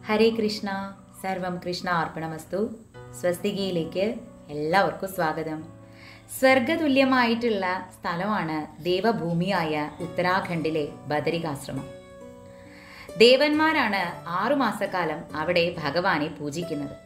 ഹരേ കൃഷ്ണ സർവം കൃഷ്ണ അർപ്പണമസ്തു സ്വസ്തികയിലേക്ക് എല്ലാവർക്കും സ്വാഗതം സ്വർഗതുല്യമായിട്ടുള്ള സ്ഥലമാണ് ദേവഭൂമിയായ ഉത്തരാഖണ്ഡിലെ ബദരികാശ്രമം ദേവന്മാരാണ് ആറുമാസക്കാലം അവിടെ ഭഗവാനെ പൂജിക്കുന്നത്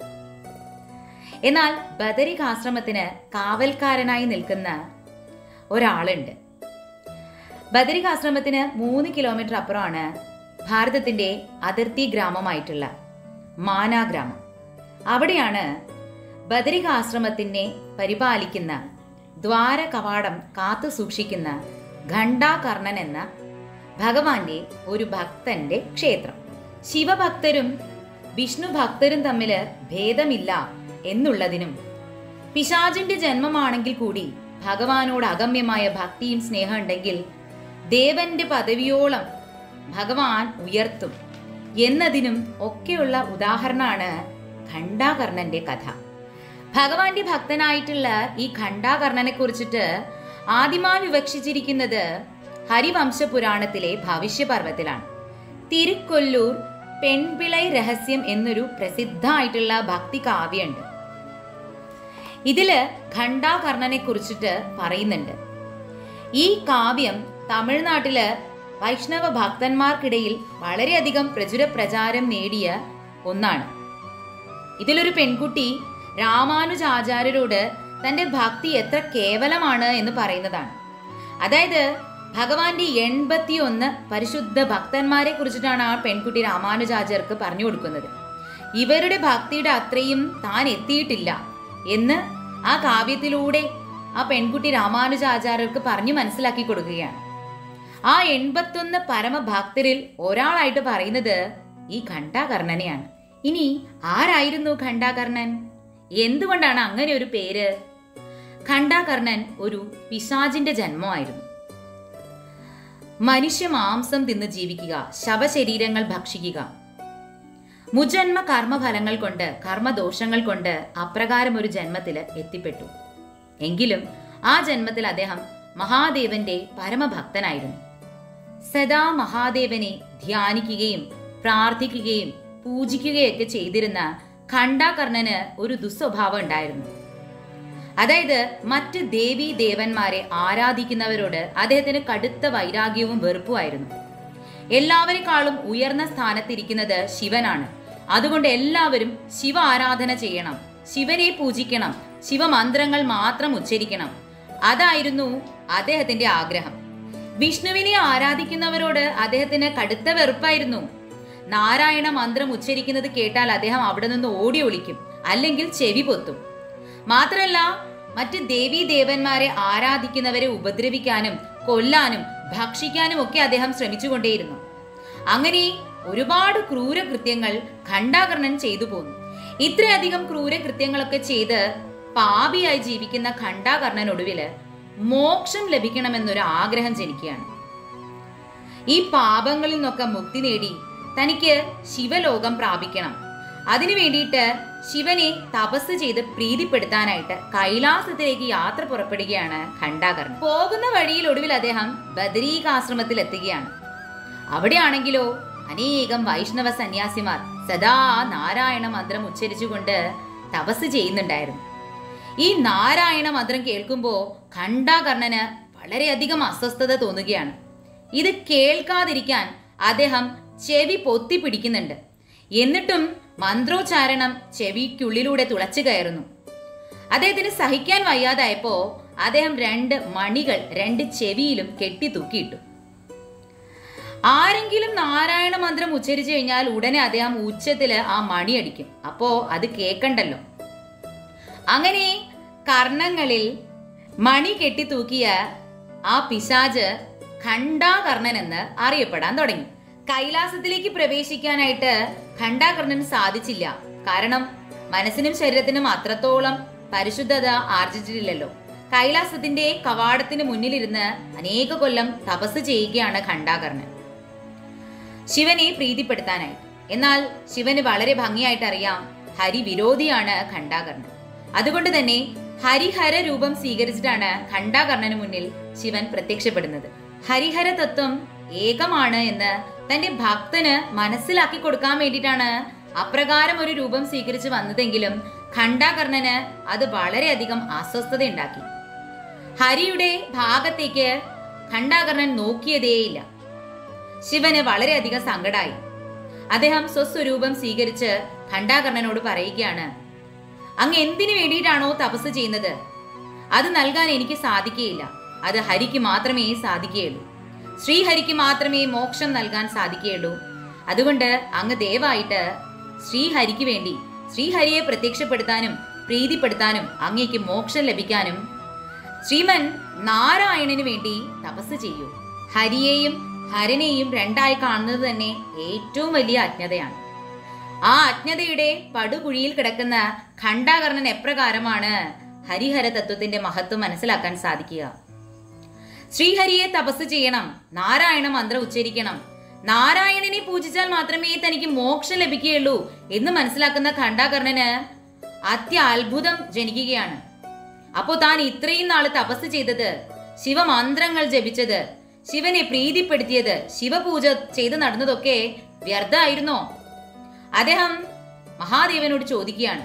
എന്നാൽ ബദരികാശ്രമത്തിന് കാവൽക്കാരനായി നിൽക്കുന്ന ഒരാളുണ്ട് ബദരികാശ്രമത്തിന് മൂന്ന് കിലോമീറ്റർ അപ്പുറമാണ് ഭാരതത്തിന്റെ അതിർത്തി ഗ്രാമമായിട്ടുള്ള മാന ഗ്രാമം അവിടെയാണ് ബദരികാശ്രമത്തിനെ പരിപാലിക്കുന്ന ദ്വാര കവാടം കാത്തു സൂക്ഷിക്കുന്ന ഘണ്ടാകർണൻ എന്ന ഭഗവാന്റെ ഒരു ഭക്തന്റെ ക്ഷേത്രം ശിവഭക്തരും വിഷ്ണു ഭക്തരും തമ്മിൽ ഭേദമില്ല എന്നുള്ളതിനും പിശാചിന്റെ ജന്മമാണെങ്കിൽ കൂടി ഭഗവാനോട് അഗമ്യമായ ഭക്തിയും സ്നേഹം ഉണ്ടെങ്കിൽ ദേവന്റെ പദവിയോളം ഭഗവാൻ ഉയർത്തും എന്നതിനും ഒക്കെയുള്ള ഉദാഹരണമാണ് ഖണ്ഡാകർണന്റെ കഥ ഭഗവാന്റെ ഭക്തനായിട്ടുള്ള ഈ ഖണ്ഡാകർണനെ കുറിച്ചിട്ട് ആദ്യമായി വിവക്ഷിച്ചിരിക്കുന്നത് ഹരിവംശ പുരാണത്തിലെ ഭവിഷ്യപർവത്തിലാണ് തിരുക്കൊല്ലൂർ പെൺപിളൈ രഹസ്യം എന്നൊരു പ്രസിദ്ധമായിട്ടുള്ള ഭക്തി കാവ്യമുണ്ട് ഇതില് ഖണ്ഡാകർണനെ കുറിച്ചിട്ട് പറയുന്നുണ്ട് ഈ കാവ്യം തമിഴ്നാട്ടില് വൈഷ്ണവ ഭക്തന്മാർക്കിടയിൽ വളരെയധികം പ്രചുര പ്രചാരം നേടിയ ഒന്നാണ് ഇതിലൊരു പെൺകുട്ടി രാമാനുജാചാര്യരോട് തന്റെ ഭക്തി എത്ര കേവലമാണ് എന്ന് പറയുന്നതാണ് അതായത് ഭഗവാന്റെ എൺപത്തിയൊന്ന് പരിശുദ്ധ ഭക്തന്മാരെ കുറിച്ചിട്ടാണ് ആ പെൺകുട്ടി രാമാനുജാചാര്യർക്ക് പറഞ്ഞു കൊടുക്കുന്നത് ഇവരുടെ ഭക്തിയുടെ അത്രയും താൻ എത്തിയിട്ടില്ല എന്ന് ആ കാവ്യത്തിലൂടെ ആ പെൺകുട്ടി രാമാനുജാചാര്യർക്ക് പറഞ്ഞു മനസ്സിലാക്കി കൊടുക്കുകയാണ് ആ എൺപത്തൊന്ന് പരമഭക്തരിൽ ഒരാളായിട്ട് പറയുന്നത് ഈ ഖണ്ഡാകർണനെയാണ് ഇനി ആരായിരുന്നു ഖണ്ഡാകർണൻ എന്തുകൊണ്ടാണ് അങ്ങനെ ഒരു പേര് ഖണ്ഡാകർണൻ ഒരു പിശാചിന്റെ ജന്മമായിരുന്നു മനുഷ്യ മാംസം തിന്ന് ജീവിക്കുക ശവശരീരങ്ങൾ ഭക്ഷിക്കുക മുജന്മ കർമ്മഫലങ്ങൾ കൊണ്ട് കർമ്മദോഷങ്ങൾ കൊണ്ട് അപ്രകാരം ഒരു ജന്മത്തിൽ എത്തിപ്പെട്ടു എങ്കിലും ആ ജന്മത്തിൽ അദ്ദേഹം മഹാദേവന്റെ പരമഭക്തനായിരുന്നു സദാ മഹാദേവനെ ധ്യാനിക്കുകയും പ്രാർത്ഥിക്കുകയും പൂജിക്കുകയൊക്കെ ചെയ്തിരുന്ന ഖണ്ഡാകർണന് ഒരു ദുസ്വഭാവം ഉണ്ടായിരുന്നു അതായത് മറ്റ് ദേവീ ദേവന്മാരെ ആരാധിക്കുന്നവരോട് അദ്ദേഹത്തിന് കടുത്ത വൈരാഗ്യവും വെറുപ്പുമായിരുന്നു എല്ലാവരെക്കാളും ഉയർന്ന സ്ഥാനത്തിരിക്കുന്നത് ശിവനാണ് അതുകൊണ്ട് എല്ലാവരും ശിവ ആരാധന ചെയ്യണം ശിവനെ പൂജിക്കണം ശിവമന്ത്രങ്ങൾ മാത്രം ഉച്ചരിക്കണം അതായിരുന്നു അദ്ദേഹത്തിന്റെ ആഗ്രഹം വിഷ്ണുവിനെ ആരാധിക്കുന്നവരോട് അദ്ദേഹത്തിന് കടുത്ത വെറുപ്പായിരുന്നു നാരായണ മന്ത്രം ഉച്ചരിക്കുന്നത് കേട്ടാൽ അദ്ദേഹം അവിടെ നിന്ന് ഓടി ഒളിക്കും അല്ലെങ്കിൽ ചെവി പൊത്തും മാത്രല്ല മറ്റ് ദേവീ ദേവന്മാരെ ആരാധിക്കുന്നവരെ ഉപദ്രവിക്കാനും കൊല്ലാനും ഭക്ഷിക്കാനും ഒക്കെ അദ്ദേഹം ശ്രമിച്ചുകൊണ്ടേയിരുന്നു അങ്ങനെ ഒരുപാട് ക്രൂരകൃത്യങ്ങൾ ഖണ്ഡാകർണൻ ചെയ്തു പോന്നു ഇത്രയധികം ക്രൂരകൃത്യങ്ങളൊക്കെ ചെയ്ത് പാപിയായി ജീവിക്കുന്ന ഖണ്ഡാകർണനൊടുവില് മോക്ഷം ലഭിക്കണമെന്നൊരു ആഗ്രഹം ജനിക്കുകയാണ് ഈ പാപങ്ങളിൽ നിന്നൊക്കെ മുക്തി നേടി തനിക്ക് ശിവലോകം പ്രാപിക്കണം അതിനു വേണ്ടിയിട്ട് ശിവനെ തപസ് ചെയ്ത് പ്രീതിപ്പെടുത്താനായിട്ട് കൈലാസത്തിലേക്ക് യാത്ര പുറപ്പെടുകയാണ് ഖണ്ഡാകർണൻ പോകുന്ന വഴിയിൽ ഒടുവിൽ അദ്ദേഹം ബദരീകാശ്രമത്തിൽ എത്തുകയാണ് അവിടെയാണെങ്കിലോ അനേകം വൈഷ്ണവ സന്യാസിമാർ സദാ നാരായണ മന്ത്രം ഉച്ചരിച്ചുകൊണ്ട് തപസ് ചെയ്യുന്നുണ്ടായിരുന്നു ഈ നാരായണ മന്ത്രം കേൾക്കുമ്പോൾ ഖണ്ഡാകർണന് വളരെയധികം അസ്വസ്ഥത തോന്നുകയാണ് ഇത് കേൾക്കാതിരിക്കാൻ അദ്ദേഹം ചെവി പൊത്തി പിടിക്കുന്നുണ്ട് എന്നിട്ടും മന്ത്രോച്ചാരണം ചെവിക്കുള്ളിലൂടെ തുളച്ചു കയറുന്നു അദ്ദേഹത്തിന് സഹിക്കാൻ വയ്യാതായപ്പോ അദ്ദേഹം രണ്ട് മണികൾ രണ്ട് ചെവിയിലും കെട്ടി തൂക്കിയിട്ടു ആരെങ്കിലും നാരായണ മന്ത്രം ഉച്ചരിച്ചു കഴിഞ്ഞാൽ ഉടനെ അദ്ദേഹം ഉച്ചത്തില് ആ മണി അടിക്കും അപ്പോ അത് കേക്കണ്ടല്ലോ അങ്ങനെ കർണങ്ങളിൽ മണി കെട്ടിത്തൂക്കിയ ആ പിശാജ് ഖണ്ഡാകർണൻ എന്ന് അറിയപ്പെടാൻ തുടങ്ങി കൈലാസത്തിലേക്ക് പ്രവേശിക്കാനായിട്ട് ഖണ്ഡാകർണന് സാധിച്ചില്ല കാരണം മനസ്സിനും ശരീരത്തിനും അത്രത്തോളം പരിശുദ്ധത ആർജിച്ചിട്ടില്ലല്ലോ കൈലാസത്തിന്റെ കവാടത്തിന് മുന്നിലിരുന്ന് അനേക കൊല്ലം തപസ് ചെയ്യുകയാണ് ഖണ്ഡാകർണൻ ശിവനെ പ്രീതിപ്പെടുത്താനായി എന്നാൽ ശിവന് വളരെ ഭംഗിയായിട്ട് അറിയാം ഹരി വിരോധിയാണ് ഖണ്ഡാകർണൻ അതുകൊണ്ട് തന്നെ ഹരിഹര രൂപം സ്വീകരിച്ചിട്ടാണ് ഖണ്ഡാകർണന് മുന്നിൽ ശിവൻ പ്രത്യക്ഷപ്പെടുന്നത് ഹരിഹര തത്വം ഏകമാണ് എന്ന് തന്റെ ഭക്തന് മനസ്സിലാക്കി കൊടുക്കാൻ വേണ്ടിയിട്ടാണ് അപ്രകാരം ഒരു രൂപം സ്വീകരിച്ച് വന്നതെങ്കിലും ഖണ്ഡാകർണന് അത് വളരെയധികം അസ്വസ്ഥതയുണ്ടാക്കി ഹരിയുടെ ഭാഗത്തേക്ക് ഖണ്ഡാകർണൻ നോക്കിയതേയില്ല ശിവന് വളരെയധികം സങ്കടായി അദ്ദേഹം സ്വസ്വരൂപം സ്വീകരിച്ച് ഖണ്ഡാകർണനോട് പറയുകയാണ് അങ്ങ് എന്തിനു വേണ്ടിയിട്ടാണോ തപസ് ചെയ്യുന്നത് അത് നൽകാൻ എനിക്ക് സാധിക്കുകയില്ല അത് ഹരിക്ക് മാത്രമേ സാധിക്കുകയുള്ളൂ ശ്രീഹരിക്ക് മാത്രമേ മോക്ഷം നൽകാൻ സാധിക്കുകയുള്ളൂ അതുകൊണ്ട് അങ്ങ് ദയവായിട്ട് ശ്രീഹരിക്ക് വേണ്ടി ശ്രീഹരിയെ പ്രത്യക്ഷപ്പെടുത്താനും പ്രീതിപ്പെടുത്താനും അങ്ങേക്ക് മോക്ഷം ലഭിക്കാനും ശ്രീമൻ നാരായണന് വേണ്ടി തപസ് ചെയ്യൂ ഹരിയെയും ഹരനെയും രണ്ടായി കാണുന്നത് തന്നെ ഏറ്റവും വലിയ അജ്ഞതയാണ് ആ അജ്ഞതയുടെ പടുകുഴിയിൽ കിടക്കുന്ന ഖണ്ഡാകർണൻ എപ്രകാരമാണ് ഹരിഹര തത്വത്തിന്റെ മഹത്വം മനസ്സിലാക്കാൻ സാധിക്കുക ശ്രീഹരിയെ തപസ് ചെയ്യണം നാരായണ മന്ത്രം ഉച്ചരിക്കണം നാരായണനെ പൂജിച്ചാൽ മാത്രമേ തനിക്ക് മോക്ഷം ലഭിക്കുകയുള്ളൂ എന്ന് മനസ്സിലാക്കുന്ന ഖണ്ഡാകർണന് അത്യത്ഭുതം ജനിക്കുകയാണ് അപ്പോ താൻ ഇത്രയും നാള് തപസ് ചെയ്തത് ശിവമന്ത്രങ്ങൾ ജപിച്ചത് ശിവനെ പ്രീതിപ്പെടുത്തിയത് ശിവപൂജ ചെയ്ത് നടന്നതൊക്കെ വ്യർത്ഥമായിരുന്നോ അദ്ദേഹം മഹാദേവനോട് ചോദിക്കുകയാണ്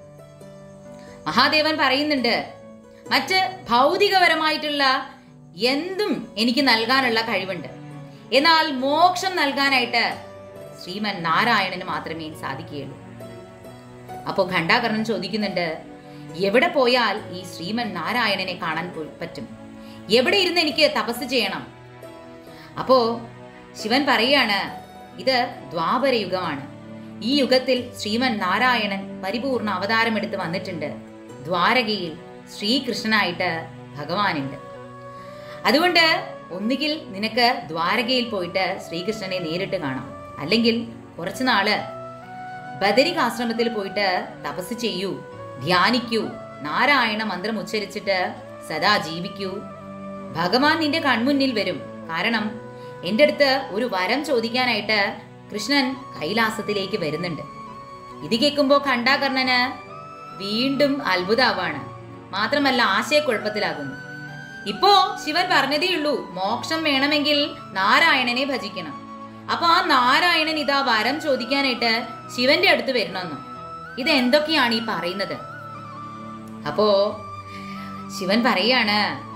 മഹാദേവൻ പറയുന്നുണ്ട് മറ്റ് ഭൗതികപരമായിട്ടുള്ള എന്തും എനിക്ക് നൽകാനുള്ള കഴിവുണ്ട് എന്നാൽ മോക്ഷം നൽകാനായിട്ട് ശ്രീമൻ നാരായണന് മാത്രമേ സാധിക്കുകയുള്ളൂ അപ്പോൾ ഖണ്ഡാകർണൻ ചോദിക്കുന്നുണ്ട് എവിടെ പോയാൽ ഈ ശ്രീമൻ നാരായണനെ കാണാൻ പോ- പറ്റും എവിടെ ഇരുന്ന് എനിക്ക് തപസ് ചെയ്യണം അപ്പോ ശിവൻ പറയാണ് ഇത് ദ്വാപര യുഗമാണ് ഈ യുഗത്തിൽ ശ്രീമൻ നാരായണൻ പരിപൂർണ അവതാരമെടുത്ത് വന്നിട്ടുണ്ട് ദ്വാരകയിൽ ശ്രീകൃഷ്ണനായിട്ട് ഭഗവാനുണ്ട് അതുകൊണ്ട് ഒന്നുകിൽ നിനക്ക് ദ്വാരകയിൽ പോയിട്ട് ശ്രീകൃഷ്ണനെ നേരിട്ട് കാണാം അല്ലെങ്കിൽ കുറച്ചു നാള് ബദരികാശ്രമത്തിൽ പോയിട്ട് തപസ് ചെയ്യൂ ധ്യാനിക്കൂ നാരായണ മന്ത്രം ഉച്ചരിച്ചിട്ട് സദാ ജീവിക്കൂ ഭഗവാൻ നിന്റെ കൺമുന്നിൽ വരും കാരണം എൻ്റെ അടുത്ത് ഒരു വരം ചോദിക്കാനായിട്ട് കൃഷ്ണൻ കൈലാസത്തിലേക്ക് വരുന്നുണ്ട് ഇത് കേൾക്കുമ്പോൾ ഖണ്ഡാകർണന് വീണ്ടും അത്ഭുതാവാണ് മാത്രമല്ല ആശയക്കുഴപ്പത്തിലാകുന്നു ഇപ്പോ ശിവൻ പറഞ്ഞതേ ഉള്ളൂ മോക്ഷം വേണമെങ്കിൽ നാരായണനെ ഭജിക്കണം അപ്പൊ ആ നാരായണൻ ഇതാ വരം ചോദിക്കാനായിട്ട് ശിവന്റെ അടുത്ത് വരണമെന്ന് ഇത് എന്തൊക്കെയാണ് ഈ പറയുന്നത് അപ്പോ ശിവൻ പറയാണ്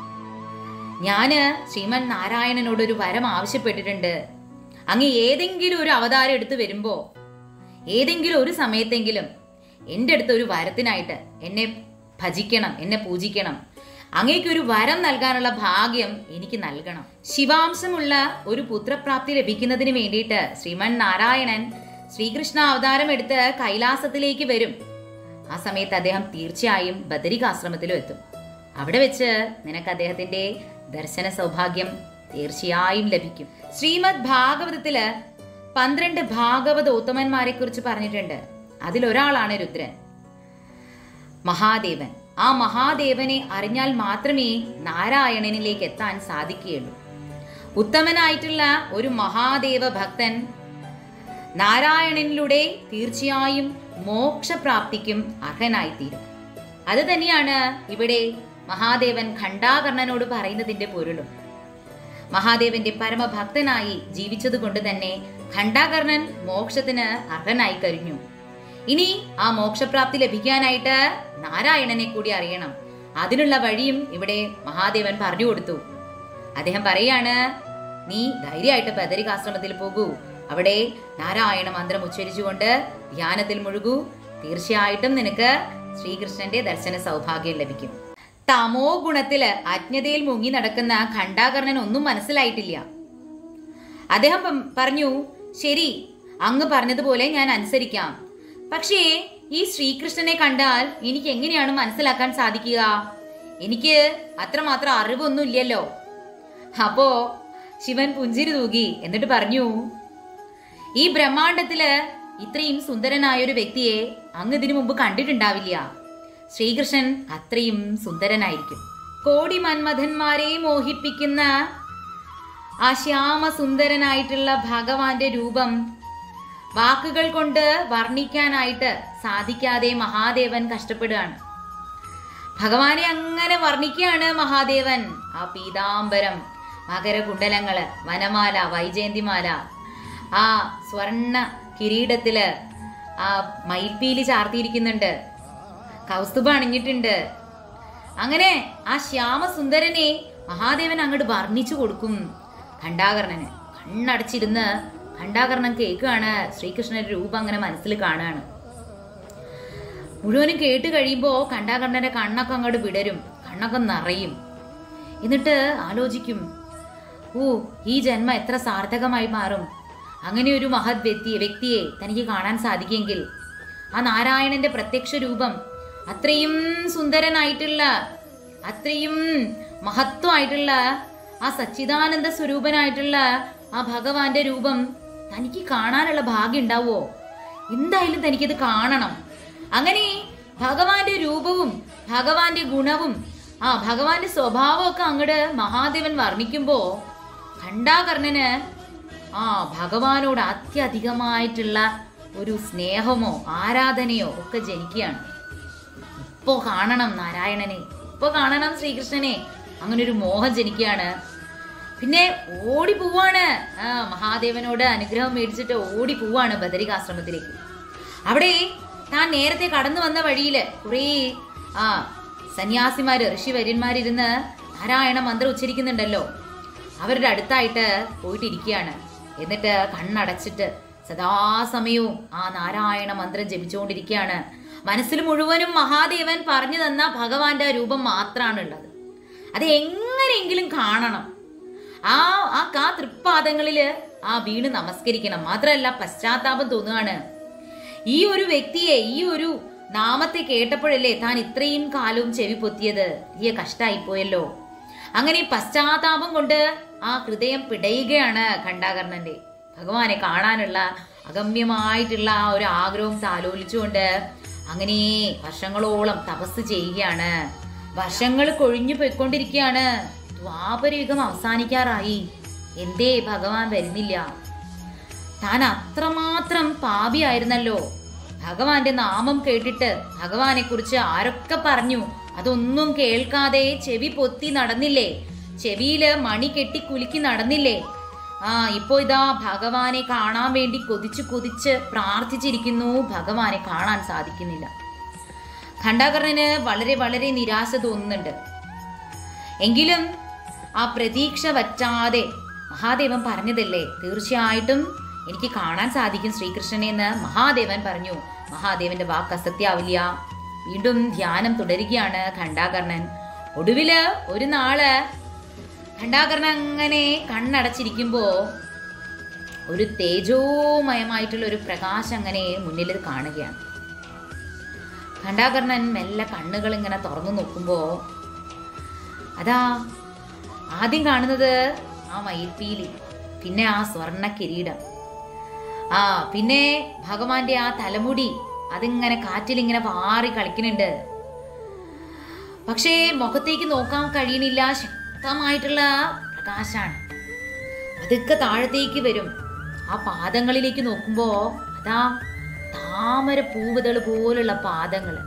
ഞാന് ശ്രീമൻ നാരായണനോട് ഒരു വരം ആവശ്യപ്പെട്ടിട്ടുണ്ട് അങ്ങ് ഏതെങ്കിലും ഒരു അവതാരം എടുത്ത് വരുമ്പോ ഏതെങ്കിലും ഒരു സമയത്തെങ്കിലും എൻ്റെ അടുത്ത് ഒരു വരത്തിനായിട്ട് എന്നെ ഭജിക്കണം എന്നെ പൂജിക്കണം അങ്ങേക്ക് ഒരു വരം നൽകാനുള്ള ഭാഗ്യം എനിക്ക് നൽകണം ശിവാംശമുള്ള ഒരു പുത്രപ്രാപ്തി ലഭിക്കുന്നതിന് വേണ്ടിയിട്ട് ശ്രീമൻ നാരായണൻ ശ്രീകൃഷ്ണ അവതാരം എടുത്ത് കൈലാസത്തിലേക്ക് വരും ആ സമയത്ത് അദ്ദേഹം തീർച്ചയായും ബദരികാശ്രമത്തിലും എത്തും അവിടെ വെച്ച് നിനക്ക് അദ്ദേഹത്തിന്റെ ദർശന സൗഭാഗ്യം തീർച്ചയായും ലഭിക്കും ശ്രീമദ് ഭാഗവതത്തില് പന്ത്രണ്ട് ഭാഗവത ഉത്തമന്മാരെ കുറിച്ച് പറഞ്ഞിട്ടുണ്ട് അതിലൊരാളാണ് രുദ്രൻ മഹാദേവൻ ആ മഹാദേവനെ അറിഞ്ഞാൽ മാത്രമേ നാരായണനിലേക്ക് എത്താൻ സാധിക്കുകയുള്ളൂ ഉത്തമനായിട്ടുള്ള ഒരു മഹാദേവ ഭക്തൻ നാരായണനിലൂടെ തീർച്ചയായും മോക്ഷപ്രാപ്തിക്കും അർഹനായിത്തീരും അത് തന്നെയാണ് ഇവിടെ മഹാദേവൻ ഖണ്ഡാകർണനോട് പറയുന്നതിന്റെ പൊരുളും മഹാദേവന്റെ പരമഭക്തനായി ജീവിച്ചതുകൊണ്ട് തന്നെ ഖണ്ഡാകർണൻ മോക്ഷത്തിന് അർഹനായി കഴിഞ്ഞു ഇനി ആ മോക്ഷപ്രാപ്തി ലഭിക്കാനായിട്ട് നാരായണനെ കൂടി അറിയണം അതിനുള്ള വഴിയും ഇവിടെ മഹാദേവൻ പറഞ്ഞു കൊടുത്തു അദ്ദേഹം പറയാണ് നീ ധൈര്യമായിട്ട് ബദരികാശ്രമത്തിൽ പോകൂ അവിടെ നാരായണ മന്ത്രം ഉച്ചരിച്ചുകൊണ്ട് ധ്യാനത്തിൽ മുഴുകൂ തീർച്ചയായിട്ടും നിനക്ക് ശ്രീകൃഷ്ണന്റെ ദർശന സൗഭാഗ്യം ലഭിക്കും തമോ ഗുണത്തില് അജ്ഞതയിൽ മുങ്ങി നടക്കുന്ന ഖണ്ഡാകർണൻ ഒന്നും മനസ്സിലായിട്ടില്ല അദ്ദേഹം പം- പറഞ്ഞു ശരി അങ്ങ് പറഞ്ഞതുപോലെ ഞാൻ അനുസരിക്കാം പക്ഷേ ഈ ശ്രീകൃഷ്ണനെ കണ്ടാൽ എനിക്ക് എങ്ങനെയാണ് മനസ്സിലാക്കാൻ സാധിക്കുക എനിക്ക് അത്രമാത്രം അറിവൊന്നും ഇല്ലല്ലോ അപ്പോ ശിവൻ പുഞ്ചിരി തൂകി എന്നിട്ട് പറഞ്ഞു ഈ ബ്രഹ്മാണ്ടത്തില് ഇത്രയും സുന്ദരനായ ഒരു വ്യക്തിയെ അങ്ങ് ഇതിനു മുമ്പ് കണ്ടിട്ടുണ്ടാവില്ല ശ്രീകൃഷ്ണൻ അത്രയും സുന്ദരനായിരിക്കും കോടി മന്മഥന്മാരെ മോഹിപ്പിക്കുന്ന ആ ശ്യാമസുന്ദരനായിട്ടുള്ള ഭഗവാന്റെ രൂപം വാക്കുകൾ കൊണ്ട് വർണ്ണിക്കാനായിട്ട് സാധിക്കാതെ മഹാദേവൻ കഷ്ടപ്പെടുകയാണ് ഭഗവാനെ അങ്ങനെ വർണ്ണിക്കുകയാണ് മഹാദേവൻ ആ പീതാംബരം മകരകുണ്ടലങ്ങള് വനമാല വൈജയന്തിമാല ആ സ്വർണ്ണ കിരീടത്തില് ആ മയിൽപ്പീലി ചാർത്തിയിരിക്കുന്നുണ്ട് കൗസ്തുഭ അണിഞ്ഞിട്ടുണ്ട് അങ്ങനെ ആ ശ്യാമസുന്ദരനെ മഹാദേവൻ അങ്ങോട്ട് വർണ്ണിച്ചു കൊടുക്കും ഖണ്ഡാകർണന് കണ്ണടച്ചിരുന്ന് ഖണ്ഡാകർണൻ കേൾക്കുകയാണ് ശ്രീകൃഷ്ണന്റെ രൂപം അങ്ങനെ മനസ്സിൽ കാണുകയാണ് മുഴുവനും കേട്ട് കഴിയുമ്പോൾ ഖണ്ഡാകർണന്റെ കണ്ണൊക്കെ അങ്ങോട്ട് വിടരും കണ്ണൊക്കെ നിറയും എന്നിട്ട് ആലോചിക്കും ഓ ഈ ജന്മം എത്ര സാർത്ഥകമായി മാറും അങ്ങനെ ഒരു മഹത് വ്യക്തി വ്യക്തിയെ തനിക്ക് കാണാൻ സാധിക്കുമെങ്കിൽ ആ നാരായണന്റെ പ്രത്യക്ഷ രൂപം അത്രയും സുന്ദരനായിട്ടുള്ള അത്രയും മഹത്വമായിട്ടുള്ള ആ സച്ചിദാനന്ദ സ്വരൂപനായിട്ടുള്ള ആ ഭഗവാന്റെ രൂപം തനിക്ക് കാണാനുള്ള ഭാഗ്യം ഉണ്ടാവോ എന്തായാലും തനിക്കത് കാണണം അങ്ങനെ ഭഗവാന്റെ രൂപവും ഭഗവാന്റെ ഗുണവും ആ ഭഗവാന്റെ സ്വഭാവമൊക്കെ അങ്ങോട്ട് മഹാദേവൻ വർണ്ണിക്കുമ്പോ ഖണ്ഡാകർണന് ആ ഭഗവാനോട് അത്യധികമായിട്ടുള്ള ഒരു സ്നേഹമോ ആരാധനയോ ഒക്കെ ജനിക്കുകയാണ് ഇപ്പോ കാണണം നാരായണനെ ഇപ്പോ കാണണം ശ്രീകൃഷ്ണനെ അങ്ങനെ ഒരു മോഹം ജനിക്കുകയാണ് പിന്നെ ഓടി പോവാണ് ആ മഹാദേവനോട് അനുഗ്രഹം മേടിച്ചിട്ട് ഓടി പോവാണ് ബദരികാശ്രമത്തിലേക്ക് അവിടെ താൻ നേരത്തെ കടന്നു വന്ന വഴിയില് കുറേ ആ സന്യാസിമാര് ഋഷിവര്യന്മാരിരുന്ന് നാരായണ മന്ത്രം ഉച്ചരിക്കുന്നുണ്ടല്ലോ അവരുടെ അടുത്തായിട്ട് പോയിട്ട് ഇരിക്കുകയാണ് എന്നിട്ട് കണ്ണടച്ചിട്ട് സദാസമയവും ആ നാരായണ മന്ത്രം ജപിച്ചുകൊണ്ടിരിക്കുകയാണ് മനസ്സിൽ മുഴുവനും മഹാദേവൻ പറഞ്ഞു തന്ന ഭഗവാന്റെ രൂപം മാത്രമാണുള്ളത് അത് എങ്ങനെയെങ്കിലും കാണണം ആ ആ കാ തൃപ്പാദങ്ങളില് ആ വീണ് നമസ്കരിക്കണം മാത്രമല്ല പശ്ചാത്താപം തോന്നുകയാണ് ഈ ഒരു വ്യക്തിയെ ഈ ഒരു നാമത്തെ കേട്ടപ്പോഴല്ലേ താൻ ഇത്രയും കാലവും ചെവി പൊത്തിയത് ഈ കഷ്ടായി പോയല്ലോ അങ്ങനെ പശ്ചാത്താപം കൊണ്ട് ആ ഹൃദയം പിടയുകയാണ് ഖണ്ഡാകർണന്റെ ഭഗവാനെ കാണാനുള്ള അഗമ്യമായിട്ടുള്ള ആ ഒരു ആഗ്രഹം താലോലിച്ചുകൊണ്ട് അങ്ങനെ വർഷങ്ങളോളം തപസ് ചെയ്യുകയാണ് വർഷങ്ങൾ കൊഴിഞ്ഞു പോയിക്കൊണ്ടിരിക്കുകയാണ് ദ്വാപരയുഗം അവസാനിക്കാറായി എന്തേ ഭഗവാൻ വരുന്നില്ല താൻ അത്രമാത്രം പാപിയായിരുന്നല്ലോ ഭഗവാന്റെ നാമം കേട്ടിട്ട് ഭഗവാനെ കുറിച്ച് ആരൊക്കെ പറഞ്ഞു അതൊന്നും കേൾക്കാതെ ചെവി പൊത്തി നടന്നില്ലേ ചെവിയില് മണി കെട്ടി കുലുക്കി നടന്നില്ലേ ആ ഇപ്പോ ഇതാ ഭഗവാനെ കാണാൻ വേണ്ടി കൊതിച്ച് കൊതിച്ച് പ്രാർത്ഥിച്ചിരിക്കുന്നു ഭഗവാനെ കാണാൻ സാധിക്കുന്നില്ല ഖണ്ഡാകർണന് വളരെ വളരെ നിരാശ തോന്നുന്നുണ്ട് എങ്കിലും ആ പ്രതീക്ഷ വറ്റാതെ മഹാദേവൻ പറഞ്ഞതല്ലേ തീർച്ചയായിട്ടും എനിക്ക് കാണാൻ സാധിക്കും ശ്രീകൃഷ്ണനെ എന്ന് മഹാദേവൻ പറഞ്ഞു മഹാദേവന്റെ വാക്ക് അസത്യാവില്ല വീണ്ടും ധ്യാനം തുടരുകയാണ് ഖണ്ഡാകർണൻ ഒടുവില് ഒരു നാള് ഖണ്ഡാകർണൻ അങ്ങനെ കണ്ണടച്ചിരിക്കുമ്പോ ഒരു തേജോമയമായിട്ടുള്ള ഒരു പ്രകാശം അങ്ങനെ മുന്നിൽ കാണുകയാണ് ഖണ്ഡാകർണൻ മെല്ലെ കണ്ണുകൾ ഇങ്ങനെ തുറന്നു നോക്കുമ്പോ അതാ ആദ്യം കാണുന്നത് ആ മയിൽപ്പീലി പിന്നെ ആ സ്വർണ്ണ കിരീടം ആ പിന്നെ ഭഗവാന്റെ ആ തലമുടി അതിങ്ങനെ കാറ്റിൽ ഇങ്ങനെ പാറി കളിക്കുന്നുണ്ട് പക്ഷേ മുഖത്തേക്ക് നോക്കാൻ കഴിയണില്ല ശക്തമായിട്ടുള്ള പ്രകാശാണ് അതൊക്കെ താഴത്തേക്ക് വരും ആ പാദങ്ങളിലേക്ക് നോക്കുമ്പോ അതാ താമര പൂവുതൾ പോലുള്ള പാദങ്ങള്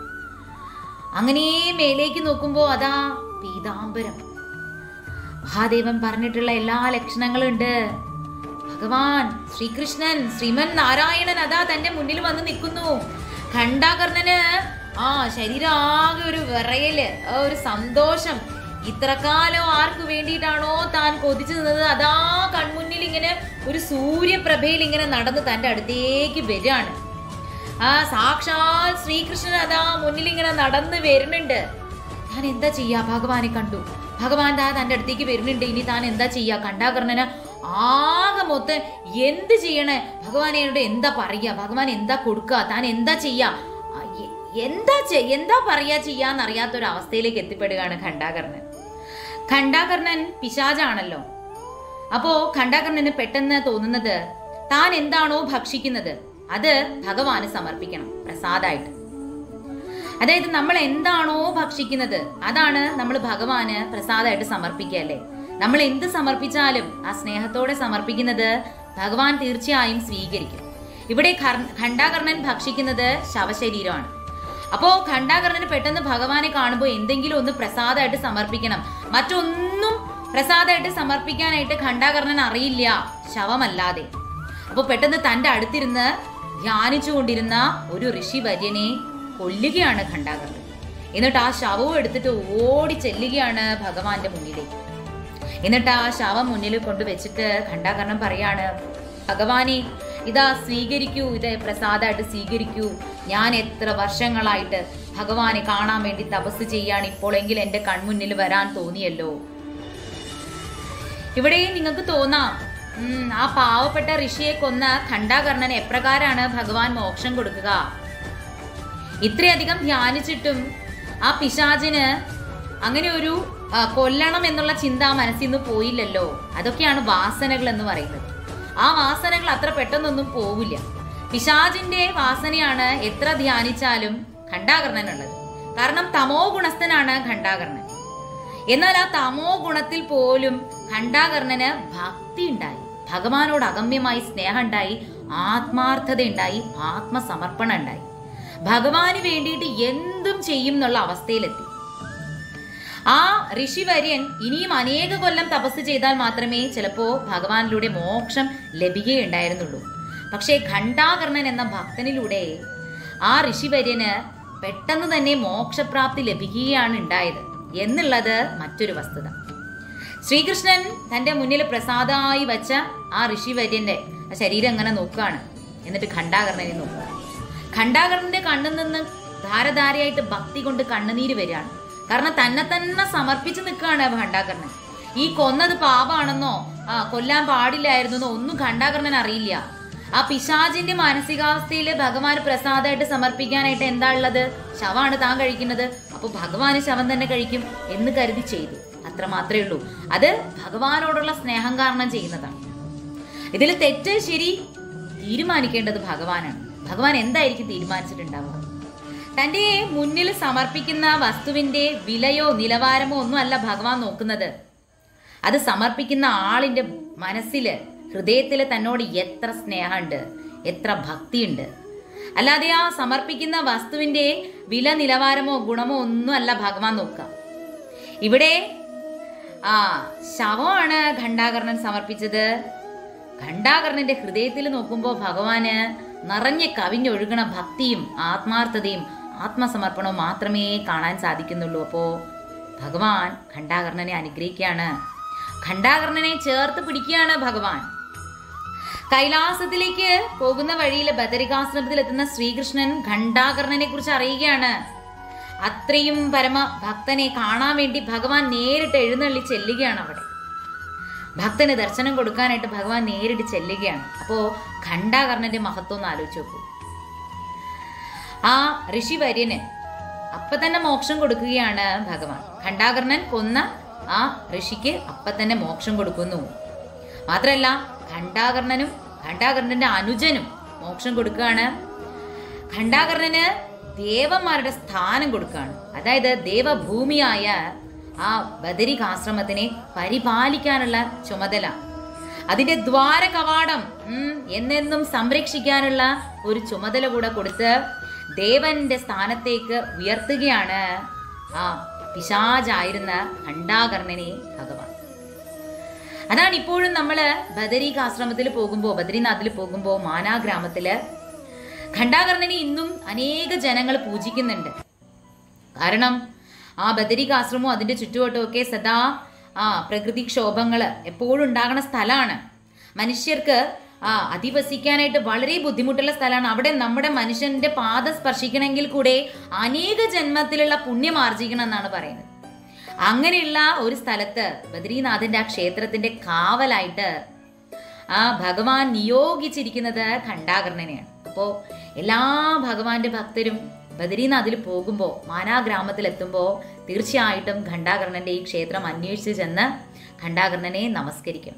അങ്ങനെ മേലേക്ക് നോക്കുമ്പോ അതാ പീതാംബരം മഹാദേവൻ പറഞ്ഞിട്ടുള്ള എല്ലാ ലക്ഷണങ്ങളും ഉണ്ട് ഭഗവാൻ ശ്രീകൃഷ്ണൻ ശ്രീമൻ നാരായണൻ അതാ തന്റെ മുന്നിൽ വന്ന് നിൽക്കുന്നു ഖണ്ഡാകർണന് ആ ശരീരാകെ ഒരു വിറയല് ആ ഒരു സന്തോഷം ഇത്ര കാലം ആർക്ക് വേണ്ടിയിട്ടാണോ താൻ കൊതിച്ചു നിന്നത് അതാ കൺമുന്നിൽ ഇങ്ങനെ ഒരു സൂര്യപ്രഭയിൽ ഇങ്ങനെ നടന്ന് തന്റെ അടുത്തേക്ക് വരികയാണ് ആ സാക്ഷാൽ ശ്രീകൃഷ്ണൻ അതാ മുന്നിൽ ഇങ്ങനെ നടന്ന് വരുന്നുണ്ട് താൻ എന്താ ചെയ്യാ ഭഗവാനെ കണ്ടു ഭഗവാൻ താ തന്റെ അടുത്തേക്ക് വരുന്നുണ്ട് ഇനി താൻ എന്താ ചെയ്യാ കണ്ടാകർണന് ആകെ മൊത്തം എന്ത് ചെയ്യണേ ഭഗവാനെ എന്നോട് എന്താ പറയാ ഭഗവാൻ എന്താ കൊടുക്കുക താൻ എന്താ ചെയ്യാ ആ, എ- എന്താ ചെ- എന്താ പറയാ ചെയ്യാന്നറിയാത്ത ഒരു അവസ്ഥയിലേക്ക് എത്തിപ്പെടുകയാണ് ഖണ്ഡാകർണൻ ഖണ്ഡാകർണൻ പിശാചാണല്ലോ അപ്പോ ഖണ്ഡാകർണന് പെട്ടെന്ന് തോന്നുന്നത് താൻ എന്താണോ ഭക്ഷിക്കുന്നത് അത് ഭഗവാന് സമർപ്പിക്കണം പ്രസാദായിട്ട് അതായത് നമ്മൾ എന്താണോ ഭക്ഷിക്കുന്നത് അതാണ് നമ്മൾ ഭഗവാന് പ്രസാദമായിട്ട് സമർപ്പിക്കുക അല്ലേ നമ്മൾ എന്ത് സമർപ്പിച്ചാലും ആ സ്നേഹത്തോടെ സമർപ്പിക്കുന്നത് ഭഗവാൻ തീർച്ചയായും സ്വീകരിക്കും ഇവിടെ ഖർ- ഖണ്ഡാകർണൻ ഭക്ഷിക്കുന്നത് ശവശരീരമാണ് അപ്പോ ഖണ്ഡാകർണന് പെട്ടെന്ന് ഭഗവാനെ കാണുമ്പോൾ എന്തെങ്കിലും ഒന്ന് പ്രസാദമായിട്ട് സമർപ്പിക്കണം മറ്റൊന്നും പ്രസാദമായിട്ട് സമർപ്പിക്കാനായിട്ട് ഖണ്ഡാകർണൻ അറിയില്ല ശവമല്ലാതെ അപ്പോൾ പെട്ടെന്ന് തന്റെ അടുത്തിരുന്ന് ധ്യാനിച്ചുകൊണ്ടിരുന്ന ഒരു ഋഷിവര്യനെ കൊല്ലുകയാണ് ഖണ്ഡാകർണൻ എന്നിട്ട് ആ ശവവും എടുത്തിട്ട് ഓടി ചെല്ലുകയാണ് ഭഗവാന്റെ മുന്നിലേക്ക് എന്നിട്ട് ആ ശവം മുന്നിൽ കൊണ്ടുവച്ചിട്ട് ഖണ്ഡാകർണൻ പറയാണ് ഭഗവാനെ ഇതാ സ്വീകരിക്കൂ ഇത് പ്രസാദമായിട്ട് സ്വീകരിക്കൂ ഞാൻ എത്ര വർഷങ്ങളായിട്ട് ഭഗവാനെ കാണാൻ വേണ്ടി തപസ് ചെയ്യാണ് ഇപ്പോഴെങ്കിൽ എൻ്റെ കൺമുന്നിൽ വരാൻ തോന്നിയല്ലോ ഇവിടെയും നിങ്ങൾക്ക് തോന്നാം ഉം, ആ പാവപ്പെട്ട ഋഷിയെ കൊന്ന ഖണ്ഡാകർണന് എപ്രകാരാണ് ഭഗവാൻ മോക്ഷം കൊടുക്കുക ഇത്രയധികം ധ്യാനിച്ചിട്ടും ആ പിശാചിന് അങ്ങനെ ഒരു ആ, കൊല്ലണം എന്നുള്ള ചിന്ത ആ മനസ്സിൽ നിന്ന് പോയില്ലല്ലോ അതൊക്കെയാണ് വാസനകൾ എന്ന് പറയുന്നത് ആ വാസനകൾ അത്ര പെട്ടെന്നൊന്നും പോവില്ല പിശാചിന്റെ വാസനയാണ് എത്ര ധ്യാനിച്ചാലും ഖണ്ഡാകർണനുള്ളത് കാരണം തമോ ഗുണസ്ഥനാണ് ഖണ്ഡാകർണൻ എന്നാൽ ആ തമോ ഗുണത്തിൽ പോലും ഖണ്ഡാകർണന് ഭക്തി ഉണ്ടായി ഭഗവാനോട് അഗമ്യമായി സ്നേഹം ഉണ്ടായി ആത്മാർത്ഥത ഉണ്ടായി ആത്മസമർപ്പണം ഉണ്ടായി ഭഗവാന് വേണ്ടിയിട്ട് എന്തും ചെയ്യും എന്നുള്ള അവസ്ഥയിലെത്തി ആ ഋഷിവര്യൻ ഇനിയും അനേക കൊല്ലം തപസ് ചെയ്താൽ മാത്രമേ ചിലപ്പോ ഭഗവാനിലൂടെ മോക്ഷം ലഭിക്കുകയുണ്ടായിരുന്നുള്ളൂ പക്ഷേ ഖണ്ഡാകർണൻ എന്ന ഭക്തനിലൂടെ ആ ഋഷിവര്യന് പെട്ടെന്ന് തന്നെ മോക്ഷപ്രാപ്തി ലഭിക്കുകയാണ് ഉണ്ടായത് എന്നുള്ളത് മറ്റൊരു വസ്തുത ശ്രീകൃഷ്ണൻ തന്റെ മുന്നിൽ പ്രസാദമായി വച്ച ആ ഋഷിവര്യന്റെ ശരീരം അങ്ങനെ നോക്കുകയാണ് എന്നിട്ട് ഖണ്ഡാകർണനെ നോക്കുക ഖണ്ഡാകർണന്റെ കണ്ണിൽ നിന്ന് ധാരധാരയായിട്ട് ഭക്തി കൊണ്ട് കണ്ണുനീര് വരികയാണ് കാരണം തന്നെ തന്നെ സമർപ്പിച്ച് നിൽക്കുകയാണ് ഖണ്ഡാകർണൻ ഈ കൊന്നത് പാപാണെന്നോ ആ കൊല്ലാൻ പാടില്ലായിരുന്നോ ഒന്നും ഖണ്ഡാകർണൻ അറിയില്ല ആ പിശാചിന്റെ മാനസികാവസ്ഥയിൽ ഭഗവാന് പ്രസാദമായിട്ട് സമർപ്പിക്കാനായിട്ട് എന്താ ഉള്ളത് ശവമാണ് താൻ കഴിക്കുന്നത് അപ്പൊ ഭഗവാന് ശവം തന്നെ കഴിക്കും എന്ന് കരുതി ചെയ്തു അത്ര മാത്രമേ ഉള്ളൂ അത് ഭഗവാനോടുള്ള സ്നേഹം കാരണം ചെയ്യുന്നതാണ് ഇതിൽ തെറ്റ് ശരി തീരുമാനിക്കേണ്ടത് ഭഗവാനാണ് ഭഗവാൻ എന്തായിരിക്കും തീരുമാനിച്ചിട്ടുണ്ടാവുക തന്റെ മുന്നിൽ സമർപ്പിക്കുന്ന വസ്തുവിന്റെ വിലയോ നിലവാരമോ ഒന്നും അല്ല ഭഗവാൻ നോക്കുന്നത് അത് സമർപ്പിക്കുന്ന ആളിന്റെ മനസ്സില് ഹൃദയത്തില് തന്നോട് എത്ര സ്നേഹമുണ്ട് എത്ര ഭക്തിയുണ്ട് അല്ലാതെ ആ സമർപ്പിക്കുന്ന വസ്തുവിന്റെ വില നിലവാരമോ ഗുണമോ ഒന്നും അല്ല ഭഗവാൻ നോക്കുക ഇവിടെ ആ ശവമാണ് ഖണ്ഡാകർണൻ സമർപ്പിച്ചത് ഖണ്ഡാകർണന്റെ ഹൃദയത്തിൽ നോക്കുമ്പോൾ ഭഗവാന് നിറഞ്ഞ് കവിഞ്ഞൊഴുകണ ഭക്തിയും ആത്മാർത്ഥതയും ആത്മസമർപ്പണവും മാത്രമേ കാണാൻ സാധിക്കുന്നുള്ളൂ അപ്പോ ഭഗവാൻ ഖണ്ഡാകർണനെ അനുഗ്രഹിക്കുകയാണ് ഖണ്ഡാകർണനെ ചേർത്ത് പിടിക്കുകയാണ് ഭഗവാൻ കൈലാസത്തിലേക്ക് പോകുന്ന വഴിയിൽ ബദരികാശ്രമത്തിൽ എത്തുന്ന ശ്രീകൃഷ്ണൻ ഖണ്ഡാകർണനെ കുറിച്ച് അറിയുകയാണ് അത്രയും പരമ ഭക്തനെ കാണാൻ വേണ്ടി ഭഗവാൻ നേരിട്ട് എഴുന്നള്ളി ചെല്ലുകയാണ് അവിടെ ഭക്തന് ദർശനം കൊടുക്കാനായിട്ട് ഭഗവാൻ നേരിട്ട് ചെല്ലുകയാണ് അപ്പോ ഖണ്ഡാകർണന്റെ മഹത്വം ഒന്ന് ആലോചിച്ച് നോക്കൂ ആ ഋഷിവര്യന് അപ്പൊ തന്നെ മോക്ഷം കൊടുക്കുകയാണ് ഭഗവാൻ ഖണ്ഡാകർണൻ കൊന്ന ആ ഋഷിക്ക് അപ്പൊ തന്നെ മോക്ഷം കൊടുക്കുന്നു മാത്രല്ല ഖണ്ഡാകർണനും ഖണ്ഡാകർണന്റെ അനുജനും മോക്ഷം കൊടുക്കുകയാണ് ഖണ്ഡാകർണന് ദേവന്മാരുടെ സ്ഥാനം കൊടുക്കുകയാണ് അതായത് ദേവഭൂമിയായ ആ ബദരികാശ്രമത്തിനെ പരിപാലിക്കാനുള്ള ചുമതല അതിന്റെ ദ്വാര കവാടം ഉം, എന്നെന്നും സംരക്ഷിക്കാനുള്ള ഒരു ചുമതല കൂടെ കൊടുത്ത് ദേവന്റെ സ്ഥാനത്തേക്ക് ഉയർത്തുകയാണ് ആ പിശാചായിരുന്ന ഖണ്ഡാകർണനെ ഭഗവാൻ അതാണ് ഇപ്പോഴും നമ്മള് ബദരീക ആശ്രമത്തിൽ പോകുമ്പോൾ ബദ്രീനാഥിൽ പോകുമ്പോൾ മാനാ ഗ്രാമത്തില് ഖണ്ഡാകർണനെ ഇന്നും അനേക ജനങ്ങൾ പൂജിക്കുന്നുണ്ട് കാരണം ആ ബദരീക ആശ്രമവും അതിന്റെ ചുറ്റുവട്ടവും ഒക്കെ സദാ ആ പ്രകൃതിക്ഷോഭങ്ങൾ എപ്പോഴും ഉണ്ടാകുന്ന സ്ഥലമാണ് മനുഷ്യർക്ക് ആ അധിവസിക്കാനായിട്ട് വളരെ ബുദ്ധിമുട്ടുള്ള സ്ഥലമാണ് അവിടെ നമ്മുടെ മനുഷ്യന്റെ പാദം സ്പർശിക്കണമെങ്കിൽ കൂടെ അനേക ജന്മത്തിലുള്ള പുണ്യം ആർജിക്കണം എന്നാണ് പറയുന്നത് അങ്ങനെയുള്ള ഒരു സ്ഥലത്ത് ബദ്രീനാഥന്റെ ആ ക്ഷേത്രത്തിന്റെ കാവലായിട്ട് ആ ഭഗവാൻ നിയോഗിച്ചിരിക്കുന്നത് ഖണ്ഡാകർണനെയാണ് അപ്പോൾ എല്ലാ ഭഗവാന്റെ ഭക്തരും ബദരീനാഥിൽ പോകുമ്പോൾ മാനാ ഗ്രാമത്തിൽ എത്തുമ്പോൾ തീർച്ചയായിട്ടും ഖണ്ഡാകർണന്റെ ഈ ക്ഷേത്രം അന്വേഷിച്ച് ചെന്ന് ഖണ്ഡാകർണനെ നമസ്കരിക്കും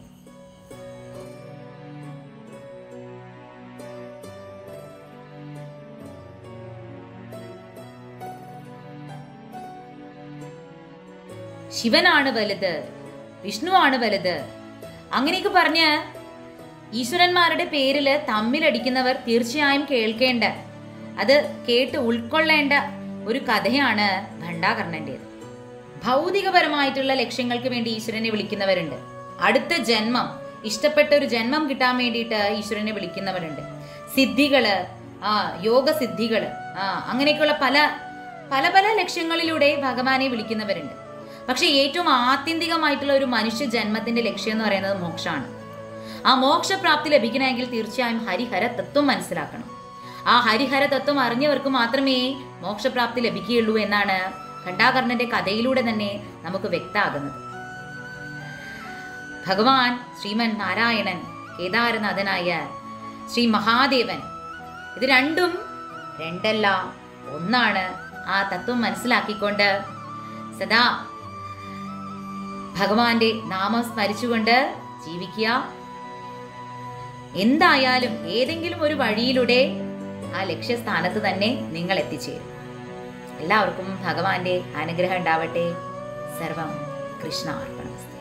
ശിവനാണ് വലുത് വിഷ്ണുവാണ് വലുത് അങ്ങനെയൊക്കെ പറഞ്ഞ് ഈശ്വരന്മാരുടെ പേരിൽ തമ്മിലടിക്കുന്നവർ തീർച്ചയായും കേൾക്കേണ്ട അത് കേട്ട് ഉൾക്കൊള്ളേണ്ട ഒരു കഥയാണ് ഖണ്ഡാകർണന്റേത് ഭൗതികപരമായിട്ടുള്ള ലക്ഷ്യങ്ങൾക്ക് വേണ്ടി ഈശ്വരനെ വിളിക്കുന്നവരുണ്ട് അടുത്ത ജന്മം ഇഷ്ടപ്പെട്ട ഒരു ജന്മം കിട്ടാൻ വേണ്ടിയിട്ട് ഈശ്വരനെ വിളിക്കുന്നവരുണ്ട് സിദ്ധികള് ആ യോഗസിദ്ധികള് ആ അങ്ങനെയൊക്കെയുള്ള പല പല പല ലക്ഷ്യങ്ങളിലൂടെ ഭഗവാനെ വിളിക്കുന്നവരുണ്ട് പക്ഷെ ഏറ്റവും ആത്യന്തികമായിട്ടുള്ള ഒരു മനുഷ്യ ജന്മത്തിന്റെ ലക്ഷ്യം എന്ന് പറയുന്നത് മോക്ഷമാണ് ആ മോക്ഷപ്രാപ്തി ലഭിക്കണമെങ്കിൽ തീർച്ചയായും ഹരിഹര തത്വം മനസ്സിലാക്കണം ആ ഹരിഹര തത്വം അറിഞ്ഞവർക്ക് മാത്രമേ മോക്ഷപ്രാപ്തി ലഭിക്കുകയുള്ളൂ എന്നാണ് ഖണ്ഡാകർണന്റെ കഥയിലൂടെ തന്നെ നമുക്ക് വ്യക്തമാകുന്നത് ഭഗവാൻ ശ്രീമൻ നാരായണൻ കേദാരനാഥനായ ശ്രീ മഹാദേവൻ ഇത് രണ്ടും രണ്ടല്ല ഒന്നാണ് ആ തത്വം മനസ്സിലാക്കിക്കൊണ്ട് സദാ ഭഗവാന്റെ നാമം സ്മരിച്ചുകൊണ്ട് ജീവിക്കുക എന്തായാലും ഏതെങ്കിലും ഒരു വഴിയിലൂടെ ആ ലക്ഷ്യസ്ഥാനത്ത് തന്നെ നിങ്ങൾ എത്തിച്ചേരും എല്ലാവർക്കും ഭഗവാന്റെ അനുഗ്രഹം ഉണ്ടാവട്ടെ സർവം കൃഷ്ണ അർപ്പണമസ്തു